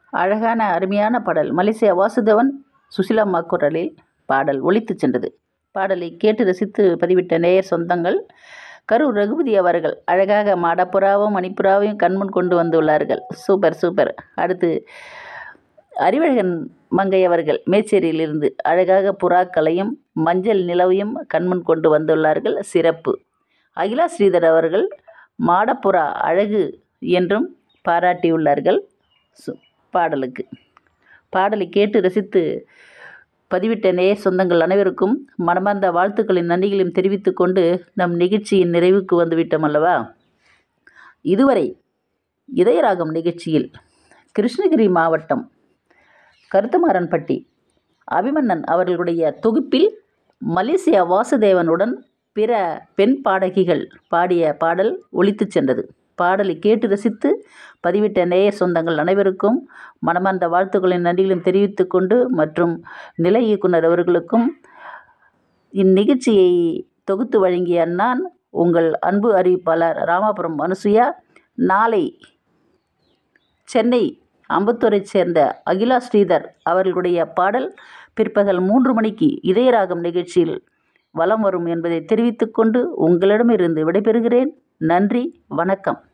அழகான அருமையான பாடல் மலேசியா வாசுதேவன் சுசிலாம்மா குரலில் பாடல் ஒலித்துச் சென்றது பாடலை கேட்டு ரசித்து பதிவிட்ட நேயர் சொந்தங்கள் கரூர் ரகுபதி அவர்கள் அழகாக மாடப்புறாவும் மணிப்புறாவையும் கண்முன் கொண்டு வந்துள்ளார்கள் சூப்பர் சூப்பர் அடுத்து அறிவழகன் மங்கை அவர்கள் மேச்சேரியிலிருந்து அழகாக புறாக்களையும் மஞ்சள் நிலவையும் கண்முன் கொண்டு வந்துள்ளார்கள் சிறப்பு அகிலா ஸ்ரீதர் அவர்கள் மாடப்புறா அழகு என்றும் பாராட்டியுள்ளார்கள் சு பாடலுக்கு பாடலை கேட்டு ரசித்து பதிவிட்ட நேயர் சொந்தங்கள் அனைவருக்கும் மனமார்ந்த வாழ்த்துக்களின் நன்றிகளையும் தெரிவித்து கொண்டு நம் நிகழ்ச்சியின் நிறைவுக்கு வந்துவிட்டோம் அல்லவா இதுவரை இதயராகம் நிகழ்ச்சியில் கிருஷ்ணகிரி மாவட்டம் கருத்தமாறன்பட்டி அபிமன்னன் அவர்களுடைய தொகுப்பில் மலேசியா வாசுதேவனுடன் பிற பெண் பாடகிகள் பாடிய பாடல் ஒலித்துச் சென்றது பாடலை கேட்டு ரசித்து பதிவிட்ட நேயர் சொந்தங்கள் அனைவருக்கும் மனமார்ந்த வாழ்த்துக்களின் நன்றிகளையும் தெரிவித்து கொண்டு மற்றும் நிலை இயக்குனர் அவர்களுக்கும் இந்நிகழ்ச்சியை தொகுத்து வழங்கிய நான் உங்கள் அன்பு அறிவிப்பாளர் ராமாபுரம் அனுசுயா நாளை சென்னை அம்பத்தூரைச் சேர்ந்த அகிலா ஸ்ரீதர் அவர்களுடைய பாடல் பிற்பகல் மூன்று மணிக்கு இதயராகம் நிகழ்ச்சியில் வலம் வரும் என்பதை தெரிவித்துக்கொண்டு உங்களிடமிருந்து விடைபெறுகிறேன் நன்றி வணக்கம்